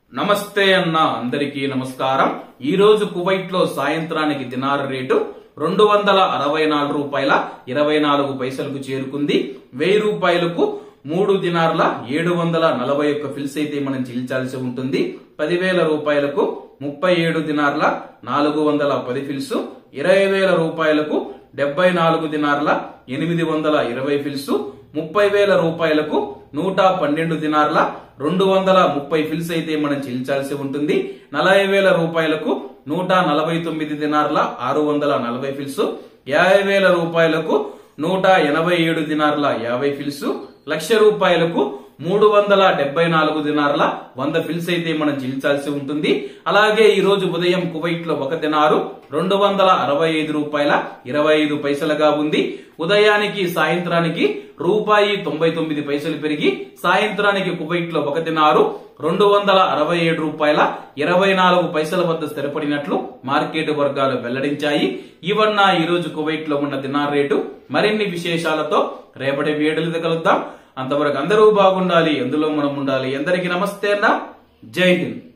నమస్తే అన్న అందరికీ నమస్కారం ఈ రోజు కువైట్ లో సాయంత్రానికి దినార్ రేటు రెండు వందల అరవై నాలుగు రూపాయల ఇరవై నాలుగు పైసలకు చేరుకుంది వెయ్యి రూపాయలకు మూడు దినార్ల ఏడు వందల నలభై ఒక్క ఫిల్స్ అయితే మనం చెల్లించాల్సి ఉంటుంది పదివేల రూపాయలకు ముప్పై ఏడు దినార్ల నాలుగు వందల పది ఫిల్స్ ఇరవై వేల రూపాయలకు డెబ్బై నాలుగు దినార్ల ఎనిమిది వందల ఇరవై ఫిల్స్ ముప్పై వేల రూపాయలకు నూట పన్నెండు దినార్ల రెండు వందల ముప్పై ఫిల్స్ అయితే మనం చెల్లించాల్సి ఉంటుంది నలభై వేల రూపాయలకు నూట నలభై తొమ్మిది దినార్ల ఆరు వందల నలభై ఫిల్స్ యాభై వేల రూపాయలకు నూట ఎనభై ఏడు దినార్ల యాభై ఫిల్స్ లక్ష రూపాయలకు మూడు వందల డెబ్బై నాలుగు దినార్ల వంద ఫిల్స్ అయితే మనం చెల్లించాల్సి ఉంటుంది అలాగే ఈ రోజు ఉదయం కువైట్ లో ఒక దినారు రెండు వందల అరవై ఐదు రూపాయల ఇరవై ఐదు పైసలుగా ఉంది ఉదయానికి సాయంత్రానికి రూపాయి తొంభై తొమ్మిది పైసలు పెరిగి సాయంత్రానికి కువైట్ లో ఒక దినారు రెండు వందల అరవై ఏడు రూపాయల ఇరవై నాలుగు పైసల వద్ద స్థిరపడినట్లు మార్కెట్ వర్గాలు వెల్లడించాయి ఇవన్న ఈ రోజు కువైట్ లో ఉన్న దినార్ రేటు మరిన్ని విశేషాలతో రేపటి వేడులు కలుద్దాం అంతవరకు అందరూ బాగుండాలి ఎందులో మనం ఉండాలి అందరికీ నమస్తే అన్న జై హింద్